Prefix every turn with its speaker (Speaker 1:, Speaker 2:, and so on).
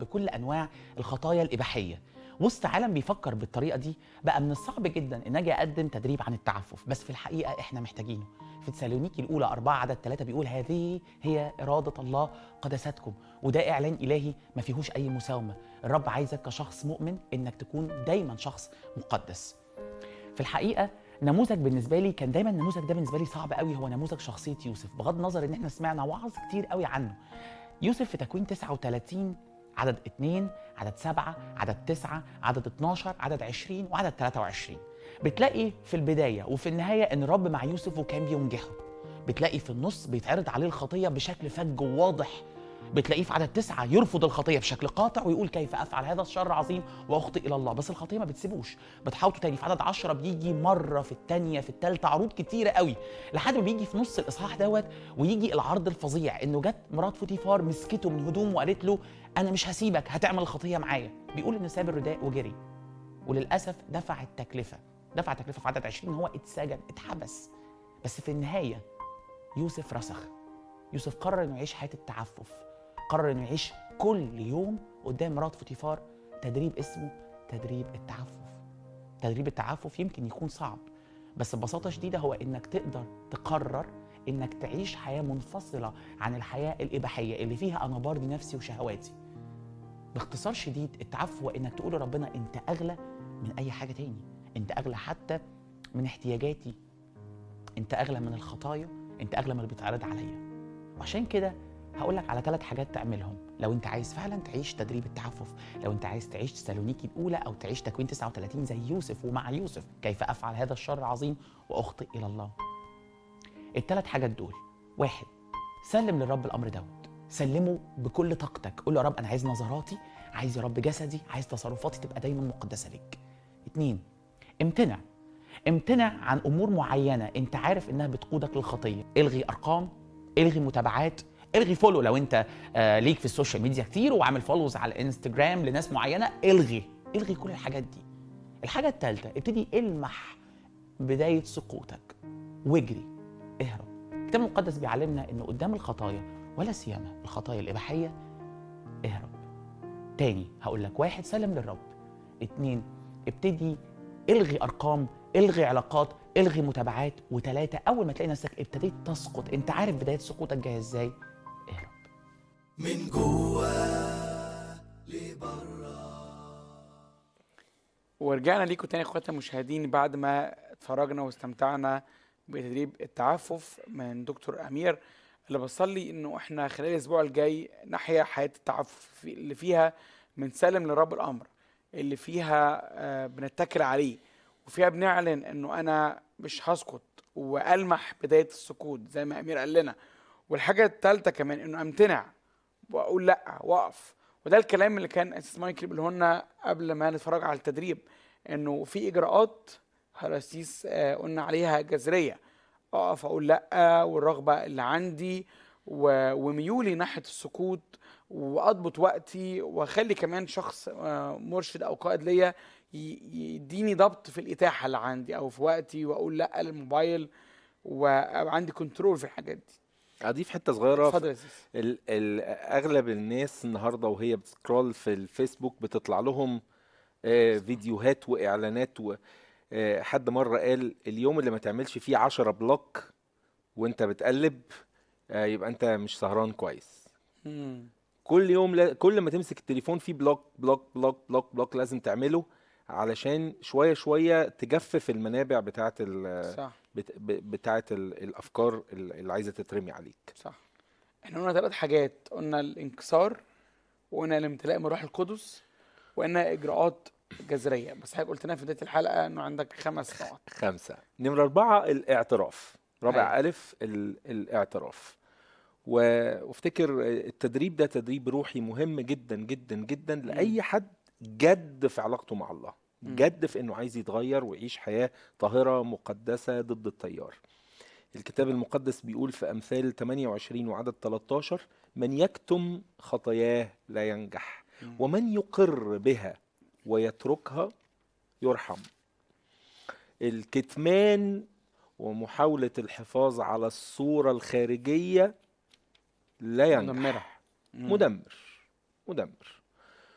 Speaker 1: بكل انواع الخطايا الاباحيه وسط عالم بيفكر بالطريقه دي بقى من الصعب جدا ان اجي اقدم تدريب عن التعفف بس في الحقيقه احنا محتاجينه في تسالونيكي الاولى 4 عدد 3 بيقول هذه هي اراده الله قدستكم وده اعلان الهي ما فيهوش اي مساومه الرب عايزك كشخص مؤمن انك تكون دايما شخص مقدس في الحقيقه نموذج بالنسبه لي كان دايما النموذج ده بالنسبه لي صعب قوي هو نموذج شخصيه يوسف بغض النظر ان احنا سمعنا وعظ كتير قوي عنه يوسف في تكوين 39 عدد 2 عدد 7 عدد 9 عدد 12 عدد 20 وعدد 23 بتلاقي في البدايه وفي النهايه ان الرب مع يوسف وكان بينجحه بتلاقي في النص بيتعرض عليه الخطيه بشكل فج وواضح بتلاقيه في عدد تسعة يرفض الخطية بشكل قاطع ويقول كيف أفعل هذا الشر عظيم وأخطئ إلى الله بس الخطية ما بتسيبوش بتحاوطه تاني في عدد عشرة بيجي مرة في التانية في التالتة عروض كتيرة قوي لحد ما بيجي في نص الإصحاح دوت ويجي العرض الفظيع إنه جت مرات فوتيفار مسكته من هدومه وقالت له أنا مش هسيبك هتعمل الخطية معايا بيقول إنه ساب الرداء وجري وللأسف دفع التكلفة دفع التكلفة في عدد 20 هو اتسجن اتحبس بس في النهاية يوسف رسخ يوسف قرر انه يعيش حياه التعفف قرر انه يعيش كل يوم قدام مرات فوتيفار تدريب اسمه تدريب التعفف تدريب التعفف يمكن يكون صعب بس ببساطه شديده هو انك تقدر تقرر انك تعيش حياه منفصله عن الحياه الاباحيه اللي فيها انا برضي نفسي وشهواتي باختصار شديد التعفف هو انك تقول لربنا انت اغلى من اي حاجه تاني انت اغلى حتى من احتياجاتي انت اغلى من الخطايا انت اغلى من اللي بيتعرض عليا وعشان كده هقول لك على ثلاث حاجات تعملهم لو انت عايز فعلا تعيش تدريب التعفف لو انت عايز تعيش تسالونيكي الاولى او تعيش تكوين 39 زي يوسف ومع يوسف كيف افعل هذا الشر العظيم واخطئ الى الله الثلاث حاجات دول واحد سلم للرب الامر دوت سلمه بكل طاقتك قول له يا رب انا عايز نظراتي عايز يا رب جسدي عايز تصرفاتي تبقى دايما مقدسه ليك اتنين امتنع امتنع عن امور معينه انت عارف انها بتقودك للخطيه الغي ارقام الغي متابعات الغي فولو لو انت آه ليك في السوشيال ميديا كتير وعامل فولوز على الانستجرام لناس معينه الغي الغي كل الحاجات دي الحاجه الثالثه ابتدي المح بدايه سقوطك واجري اهرب الكتاب المقدس بيعلمنا ان قدام الخطايا ولا سيما الخطايا الاباحيه اهرب تاني هقول لك واحد سلم للرب اتنين ابتدي الغي ارقام الغي علاقات الغي متابعات وثلاثه اول ما تلاقي نفسك ابتديت تسقط انت عارف بدايه سقوطك جايه ازاي اهرب
Speaker 2: من جوا لبرا
Speaker 3: ورجعنا ليكم تاني اخواتنا المشاهدين بعد ما اتفرجنا واستمتعنا بتدريب التعفف من دكتور امير اللي بصلي انه احنا خلال الاسبوع الجاي نحيا حياه التعفف في- اللي فيها بنسلم لرب الامر اللي فيها آه، بنتكل عليه وفيها بنعلن انه انا مش هسقط والمح بدايه السقوط زي ما امير قال لنا والحاجه الثالثه كمان انه امتنع واقول لا واقف وده الكلام اللي كان اساس مايكل بيقوله لنا قبل ما نتفرج على التدريب انه في اجراءات هراسيس آه، قلنا عليها جذريه اقف اقول لا والرغبه اللي عندي و- وميولي ناحيه السكوت واضبط وقتي واخلي كمان شخص آه، مرشد او قائد ليا ي- يديني ضبط في الاتاحه اللي عندي او في وقتي واقول لا للموبايل وابقى عندي كنترول في الحاجات دي
Speaker 4: اضيف حته صغيره
Speaker 3: اتفضل يا سيدي
Speaker 4: ال ال اغلب الناس النهارده وهي بتسكرول في الفيسبوك بتطلع لهم آه، فيديوهات واعلانات و آه، حد مره قال اليوم اللي ما تعملش فيه 10 بلوك وانت بتقلب آه، يبقى انت مش سهران كويس
Speaker 3: مم.
Speaker 4: كل يوم لا كل ما تمسك التليفون فيه بلوك بلوك بلوك بلوك بلوك لازم تعمله علشان شويه شويه تجفف المنابع بتاعه ال
Speaker 3: صح
Speaker 4: بت- ب- بتاعه ال- الافكار اللي عايزه تترمي عليك
Speaker 3: صح احنا قلنا ثلاث حاجات قلنا الانكسار وقلنا الامتلاء من روح القدس وقلنا اجراءات جذريه بس حضرتك قلت لنا في بدايه الحلقه انه عندك خمس نقط
Speaker 4: خمسة نمرة أربعة الاعتراف رابع
Speaker 3: أيوة.
Speaker 4: ألف ال... الاعتراف و- وافتكر التدريب ده تدريب روحي مهم جدا جدا جدا لأي حد جد في علاقته مع الله
Speaker 3: مم.
Speaker 4: جد في انه عايز يتغير ويعيش حياة طاهرة مقدسة ضد التيار الكتاب المقدس بيقول في أمثال 28 وعدد 13 من يكتم خطاياه لا ينجح
Speaker 3: مم.
Speaker 4: ومن يقر بها ويتركها يرحم الكتمان ومحاولة الحفاظ على الصورة الخارجية لا ينجح
Speaker 3: مدمره مم.
Speaker 4: مدمر مدمر